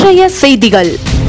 இன்றைய செய்திகள்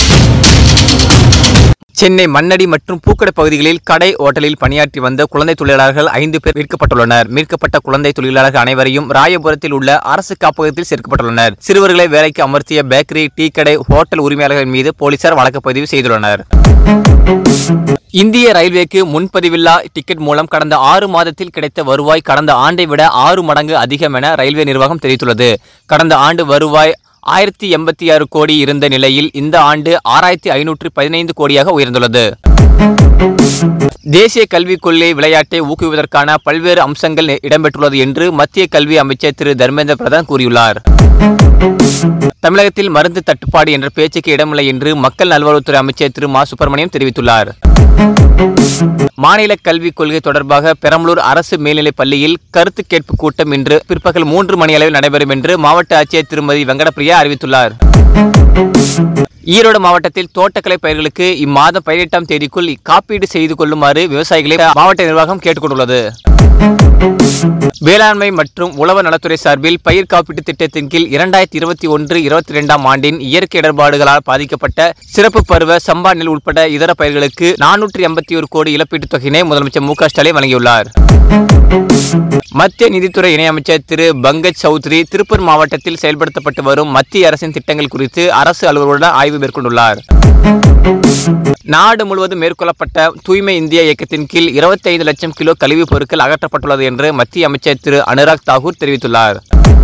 சென்னை மண்ணடி மற்றும் பூக்கடை பகுதிகளில் கடை ஓட்டலில் பணியாற்றி வந்த குழந்தை தொழிலாளர்கள் ஐந்து பேர் மீட்கப்பட்டுள்ளனர் மீட்கப்பட்ட குழந்தை தொழிலாளர்கள் அனைவரையும் ராயபுரத்தில் உள்ள அரசு காப்பகத்தில் சேர்க்கப்பட்டுள்ளனர் சிறுவர்களை வேலைக்கு அமர்த்திய பேக்கரி டீ கடை ஹோட்டல் உரிமையாளர்கள் மீது போலீசார் வழக்கு பதிவு செய்துள்ளனர் இந்திய ரயில்வேக்கு முன்பதிவில்லா டிக்கெட் மூலம் கடந்த ஆறு மாதத்தில் கிடைத்த வருவாய் கடந்த ஆண்டை விட ஆறு மடங்கு அதிகம் என ரயில்வே நிர்வாகம் தெரிவித்துள்ளது கடந்த ஆண்டு வருவாய் ஆயிரத்தி எண்பத்தி ஆறு கோடி இருந்த நிலையில் இந்த ஆண்டு ஆறாயிரத்தி ஐநூற்று பதினைந்து கோடியாக உயர்ந்துள்ளது தேசிய கல்விக் கொள்கை விளையாட்டை ஊக்குவிப்பதற்கான பல்வேறு அம்சங்கள் இடம்பெற்றுள்ளது என்று மத்திய கல்வி அமைச்சர் திரு தர்மேந்திர பிரதான் கூறியுள்ளார் தமிழகத்தில் மருந்து தட்டுப்பாடு என்ற பேச்சுக்கு இடமில்லை என்று மக்கள் நல்வாழ்வுத்துறை அமைச்சர் திரு மா சுப்பிரமணியம் தெரிவித்துள்ளார் மாநில கல்விக் கொள்கை தொடர்பாக பெரம்பலூர் அரசு மேல்நிலைப் பள்ளியில் கருத்து கேட்பு கூட்டம் இன்று பிற்பகல் மூன்று மணி அளவில் நடைபெறும் என்று மாவட்ட ஆட்சியர் திருமதி வெங்கடப்பிரியா அறிவித்துள்ளார் ஈரோடு மாவட்டத்தில் தோட்டக்கலை பயிர்களுக்கு இம்மாதம் பதினெட்டாம் தேதிக்குள் காப்பீடு செய்து கொள்ளுமாறு விவசாயிகளை மாவட்ட நிர்வாகம் கேட்டுக்கொண்டுள்ளது வேளாண்மை மற்றும் உழவர் நலத்துறை சார்பில் பயிர் காப்பீட்டு திட்டத்தின் கீழ் இரண்டாயிரத்தி இருபத்தி ஒன்று இருபத்தி இரண்டாம் ஆண்டின் இயற்கை இடர்பாடுகளால் பாதிக்கப்பட்ட சிறப்பு பருவ சம்பா நெல் உட்பட இதர பயிர்களுக்கு நானூற்றி எண்பத்தி ஒரு கோடி இழப்பீட்டுத் தொகையினை முதலமைச்சர் மு க ஸ்டாலின் வழங்கியுள்ளார் மத்திய நிதித்துறை இணையமைச்சர் திரு பங்கஜ் சௌத்ரி திருப்பூர் மாவட்டத்தில் செயல்படுத்தப்பட்டு வரும் மத்திய அரசின் திட்டங்கள் குறித்து அரசு அலுவலர்களுடன் ஆய்வு மேற்கொண்டுள்ளார் நாடு முழுவதும் மேற்கொள்ளப்பட்ட தூய்மை இந்தியா இயக்கத்தின் கீழ் 25 லட்சம் கிலோ கழிவுப் பொருட்கள் அகற்றப்பட்டுள்ளது என்று மத்திய அமைச்சர் திரு அனுராக் தாகூர் தெரிவித்துள்ளார்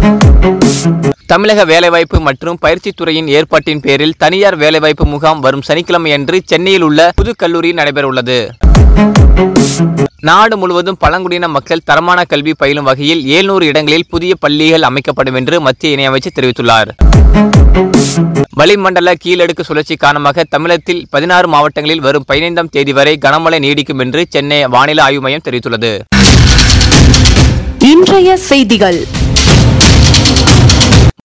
தமிழக வேலைவாய்ப்பு மற்றும் பயிற்சித் துறையின் ஏற்பாட்டின் பேரில் தனியார் வேலைவாய்ப்பு முகாம் வரும் சனிக்கிழமையன்று சென்னையில் உள்ள புது கல்லூரியில் நடைபெறவுள்ளது நாடு முழுவதும் பழங்குடியின மக்கள் தரமான கல்வி பயிலும் வகையில் 700 இடங்களில் புதிய பள்ளிகள் அமைக்கப்படும் என்று மத்திய இணையமைச்சர் தெரிவித்துள்ளார் வளிமண்டல கீழடுக்கு சுழற்சி காரணமாக தமிழகத்தில் பதினாறு மாவட்டங்களில் வரும் பதினைந்தாம் தேதி வரை கனமழை நீடிக்கும் என்று சென்னை வானிலை ஆய்வு மையம் தெரிவித்துள்ளது இன்றைய செய்திகள்